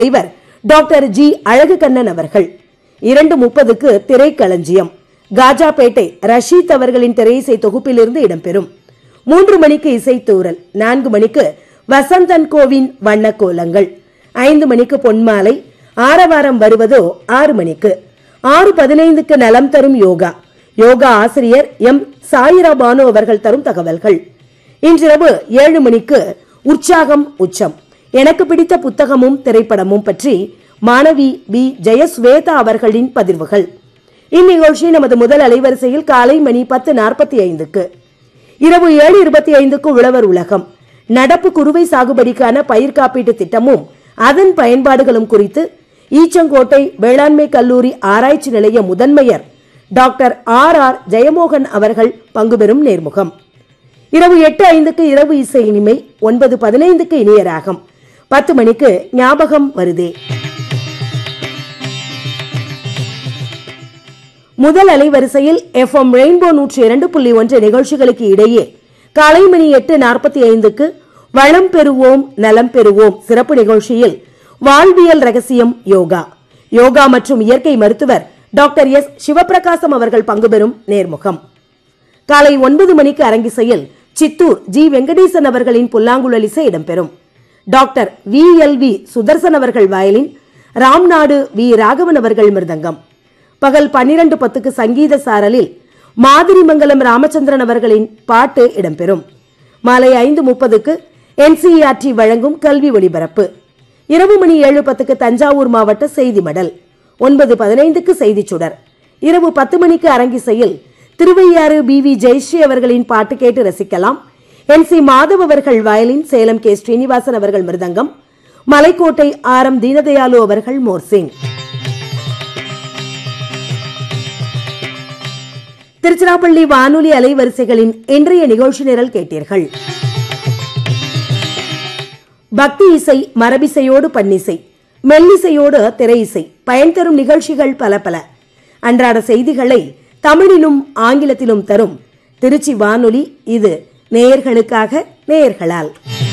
இவர் doctor G அழகுகண்ணன் அவர்கள் இரண்டு முப்பதுக்கு திரைக்களஞ்சியம் காஜாபேட்டை ரஷீத் அவர்களின் திரையிசை தொகுப்பிலிருந்து இடம்பெறும் மூன்று மணிக்கு இசைத்தூரல் நான்கு மணிக்கு வசந்தன் கோவின் வண்ணக்கோலங்கள் ஐந்து மணிக்கு பொன்மாலை ஆரவாரம் வருவதோ ஆறு மணிக்கு ஆறு பதினைந்துக்கு நலம் தரும் யோகா யோகா ஆசிரியர் எம் சாயிரா பானு அவர்கள் தரும் தகவல்கள் இன்றிரவு ஏழு மணிக்கு உற்சாகம் உச்சம் எனக்கு பிடித்த புத்தகமும் திரைப்படமும் பற்றி மாணவி பி ஜெயஸ்வேதா அவர்களின் பதிவுகள் இந்நிகழ்ச்சி நமது முதல் அலைவரிசையில் காலை மணி பத்து நாற்பத்தி ஐந்துக்கு இரவு ஏழு இருபத்தி ஐந்துக்கு உழவர் உலகம் நடப்பு குறுவை சாகுபடிக்கான பயிர் காப்பீட்டு திட்டமும் அதன் பயன்பாடுகளும் குறித்து ஈச்சங்கோட்டை வேளாண்மை கல்லூரி ஆராய்ச்சி நிலைய முதன்மையர் டாக்டர் ஆர் ஆர் ஜெயமோகன் அவர்கள் பங்குபெறும் நேர்முகம் இரவு எட்டு ஐந்துக்கு இரவு இசை இனிமை ஒன்பது பதினைந்துக்கு இனிய ராகம் பத்து மணிக்கு ஞாபகம் வருதே முதல் அலைவரிசையில் எஃப்எம் ரெயின்போ நூற்றி இரண்டு புள்ளி ஒன்று நிகழ்ச்சிகளுக்கு இடையே காலை மணி எட்டு நாற்பத்தி ஐந்துக்கு வளம் பெறுவோம் நலம் பெறுவோம் சிறப்பு நிகழ்ச்சியில் வாழ்வியல் ரகசியம் யோகா யோகா மற்றும் இயற்கை மருத்துவர் டாக்டர் எஸ் சிவபிரகாசம் அவர்கள் பங்குபெறும் நேர்முகம் காலை ஒன்பது மணிக்கு அரங்கிசையில் சித்தூர் ஜி வெங்கடேசன் அவர்களின் புல்லாங்குழல் இசை இடம்பெறும் doctor V L V Sudarshan அவர்கள் வயலின் ராம்நாடு வி ராகவன் அவர்கள் மிருதங்கம் பகல் பன்னிரண்டு பத்துக்கு சங்கீத சாரலில் மாதிரிமங்கலம் ராமச்சந்திரன் அவர்களின் பாட்டு இடம்பெறும் மாலை ஐந்து முப்பதுக்கு என்சிஇஆர்டி வழங்கும் கல்வி ஒலிபரப்பு இரவு மணி ஏழு பத்துக்கு தஞ்சாவூர் மாவட்ட செய்தி மடல் ஒன்பது பதினைந்துக்கு செய்திச் சுடர் இரவு பத்து மணிக்கு அரங்கிசையில் திருவையாறு பி வி ஜெயஸ்ரீ அவர்களின் பாட்டு கேட்டு ரசிக்கலாம் என் சி மாதவ் அவர்கள் வயலின் சேலம் கே ஸ்ரீனிவாசன் அவர்கள் மிருதங்கம் மலைக்கோட்டை ஆர் எம் தீனதயாளு அவர்கள் மோர்சிங் திருச்சிராப்பள்ளி வானொலி அலைவரிசைகளின் இன்றைய நிகழ்ச்சி நிரல் கேட்டீர்கள் பக்தி இசை மரபிசையோடு பன்னிசை மெல்லிசையோடு திரை இசை பயன் தரும் நிகழ்ச்சிகள் பல பல அன்றாட செய்திகளை தமிழிலும் ஆங்கிலத்திலும் தரும் திருச்சி வானொலி இது நேயர்களுக்காக நேயர்களால்